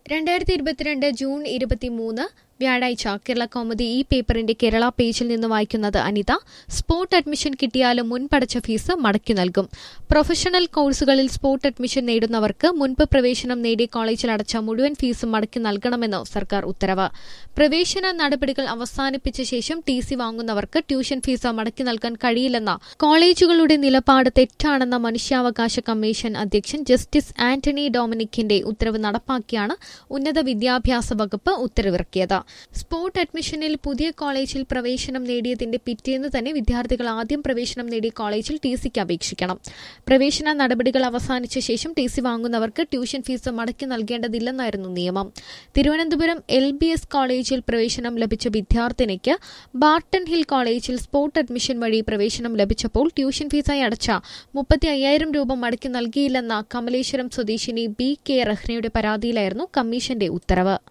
രണ്ടായിരത്തി ഇരുപത്തിരണ്ട് ജൂൺ ഇരുപത്തിമൂന്ന് വ്യാഴാഴ്ച കേരള കൗമുദി ഈ പേപ്പറിന്റെ കേരള പേജിൽ നിന്ന് വായിക്കുന്നത് അനിത സ്പോട്ട് അഡ്മിഷൻ കിട്ടിയാലും മുൻപടച്ച ഫീസ് മടക്കി നൽകും പ്രൊഫഷണൽ കോഴ്സുകളിൽ സ്പോട്ട് അഡ്മിഷൻ നേടുന്നവർക്ക് മുൻപ് പ്രവേശനം നേടിയ കോളേജിൽ അടച്ച മുഴുവൻ ഫീസും മടക്കി നൽകണമെന്ന് സർക്കാർ ഉത്തരവ് പ്രവേശന നടപടികൾ അവസാനിപ്പിച്ച ശേഷം ടി സി വാങ്ങുന്നവർക്ക് ട്യൂഷൻ ഫീസ് മടക്കി നൽകാൻ കഴിയില്ലെന്ന കോളേജുകളുടെ നിലപാട് തെറ്റാണെന്ന മനുഷ്യാവകാശ കമ്മീഷൻ അധ്യക്ഷൻ ജസ്റ്റിസ് ആന്റണി ഡൊമിനിക്കിന്റെ ഉത്തരവ് നടപ്പാക്കിയാണ് ഉന്നത വിദ്യാഭ്യാസ വകുപ്പ് ഉത്തരവിറക്കിയത് സ്പോട്ട് അഡ്മിഷനിൽ പുതിയ കോളേജിൽ പ്രവേശനം നേടിയതിന്റെ പിറ്റേന്ന് തന്നെ വിദ്യാർത്ഥികൾ ആദ്യം പ്രവേശനം നേടിയ കോളേജിൽ ടി സിക്ക് അപേക്ഷിക്കണം പ്രവേശന നടപടികൾ അവസാനിച്ച ശേഷം ടി സി വാങ്ങുന്നവർക്ക് ട്യൂഷൻ ഫീസ് മടക്കി നൽകേണ്ടതില്ലെന്നായിരുന്നു നിയമം തിരുവനന്തപുരം എൽ ബി എസ് കോളേജിൽ പ്രവേശനം ലഭിച്ച വിദ്യാർത്ഥിനിക്ക് ബാർട്ടൺ ഹിൽ കോളേജിൽ സ്പോട്ട് അഡ്മിഷൻ വഴി പ്രവേശനം ലഭിച്ചപ്പോൾ ട്യൂഷൻ ഫീസായി അടച്ച മുപ്പത്തി അയ്യായിരം രൂപ മടക്കി നൽകിയില്ലെന്ന കമലേശ്വരം സ്വദേശിനി ബി കെ റഹ്നയുടെ പരാതിയിലായിരുന്നു കമ്മീഷന്റെ ഉത്തരവ്